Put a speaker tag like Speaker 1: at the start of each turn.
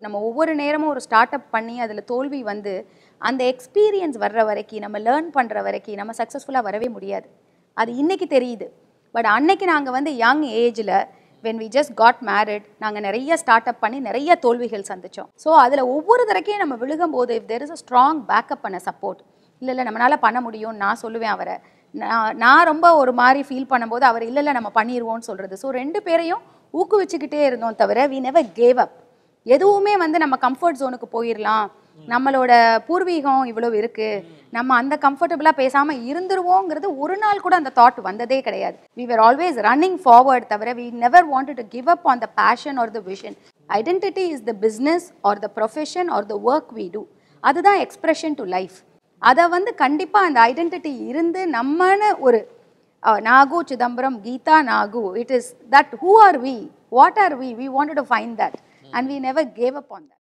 Speaker 1: நம்ம ஒவ்வொரு நேரமும் ஒரு ஸ்டார்ட் அப் பண்ணி அதில் தோல்வி வந்து அந்த எக்ஸ்பீரியன்ஸ் வர்ற வரைக்கும் நம்ம லேர்ன் பண்ணுற வரைக்கும் நம்ம சக்ஸஸ்ஃபுல்லாக வரவே முடியாது அது இன்னைக்கு தெரியுது பட் அன்னைக்கு நாங்கள் வந்து யங் ஏஜில் when we just got married நாங்கள் நிறைய ஸ்டார்ட் அப் பண்ணி நிறைய தோல்விகள் சந்தித்தோம் ஸோ அதில் ஒவ்வொரு தடக்கையும் நம்ம விழுகும்போது if there is a strong backup பண்ண சப்போர்ட் இல்லை இல்லை நம்மளால் பண்ண முடியும் நான் சொல்லுவேன் அவரை நான் நான் ரொம்ப ஒரு மாதிரி ஃபீல் பண்ணும்போது அவர் இல்லை இல்லை நம்ம பண்ணிடுவோம்னு சொல்கிறது ஸோ ரெண்டு பேரையும் ஊக்குவிச்சுக்கிட்டே இருந்தோம் தவிர வி நெவர் கேவ் அப் எதுவுமே வந்து நம்ம கம்ஃபர்ட் ஜோனுக்கு போயிடலாம் நம்மளோட பூர்வீகம் இவ்வளவு இருக்கு நம்ம அந்த கம்ஃபர்டபுளாக பேசாமல் இருந்துருவோங்கிறது ஒரு நாள் கூட அந்த தாட் வந்ததே கிடையாது we were always running forward தவிர we never wanted to give up on the passion or the vision identity is the business or the profession or the work we do அதுதான் எக்ஸ்பிரஷன் டு லைஃப் அதை வந்து கண்டிப்பாக அந்த identity இருந்து நம்மன்னு ஒரு uh, நாகு Chidambaram Geetha Nagu it is that who are we what are we we wanted to find that and we never gave up on that